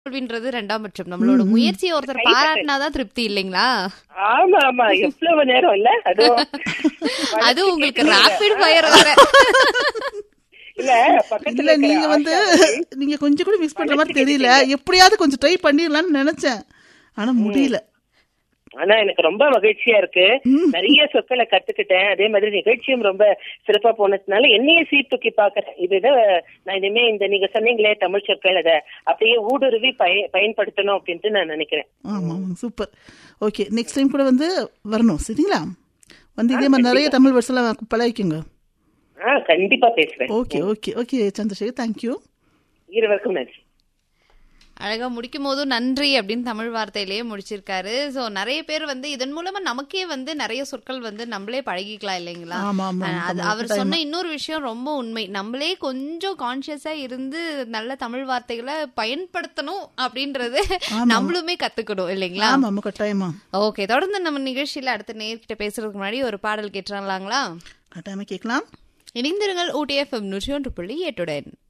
தோல்வின்றது ரெண்டாம் பட்சம் நம்மளோட முயற்சியை ஒருத்தர் பாராட்டினாதான் திருப்தி இல்லைங்களா ஆமா ஆமா எவ்வளவு நேரம் இல்ல அதுவும் அது உங்களுக்கு ராபிட் ஃபயர் வேற இல்ல பக்கத்துல இல்ல இருக்கிற நீங்க வந்து ஆஷாவை நீங்க கொஞ்சம் கூட மிஸ் பண்ற மாதிரி தெரியல எப்படியாவது கொஞ்சம் ட்ரை பண்ணிடலாம்னு நினைச்சேன் ஆனா முடியல ஆனா எனக்கு ரொம்ப மகிழ்ச்சியா இருக்கு நிறைய சொற்களை கத்துக்கிட்டேன் அதே மாதிரி நிகழ்ச்சியும் ரொம்ப சிறப்பா போனதுனால என்னையே சீர்தூக்கி பாக்குறேன் இதுதான் நான் இனிமே இந்த நீங்க சொன்னீங்களே தமிழ் சொற்கள் அதை அப்படியே ஊடுருவி பய பயன்படுத்தணும் அப்படின்ட்டு நான் நினைக்கிறேன் ஆமா ஆமா சூப்பர் ஓகே நெக்ஸ்ட் டைம் கூட வந்து வரணும் சரிங்களா வந்து இதே மாதிரி நிறைய தமிழ் வேர்ட்ஸ் எல்லாம் பழகிக்கோங்க ஆஹ் கண்டிப்பா பேசுறேன் okay okay okay Chandrasekhar thank you இருவருக்கும் நன்றி அழகா முடிக்கும் போதும் நன்றி அப்படின்னு தமிழ் வார்த்தையிலேயே முடிச்சிருக்காரு சோ நிறைய பேர் வந்து இதன் மூலமா நமக்கே வந்து நிறைய சொற்கள் வந்து நம்மளே பழகிக்கலாம் இல்லைங்களா ஆமா, ஆமா, அஹ் அது ஆமா, அவர் சொன்ன இன்னொரு விஷயம் ரொம்ப உண்மை நம்மளே கொஞ்சம் கான்சியஸா இருந்து நல்ல தமிழ் வார்த்தைகளை பயன்படுத்தணும் அப்படின்றது நம்மளுமே கத்துக்கணும் இல்லைங்களா ஆமா ஆமா கட்டாயமா ஓகே தொடர்ந்து நம்ம நிகழ்ச்சியில அடுத்த நேர்கிட்ட பேசுறதுக்கு முன்னாடி ஒரு பாடல் கேட்டுறாங்களா கட்டாயமா கேட்கலாம் இணைந்திருங்கள் ஊட்டிஎஃப்எம் நூற்றி ஒன்று புள்ளி எட்டுடன்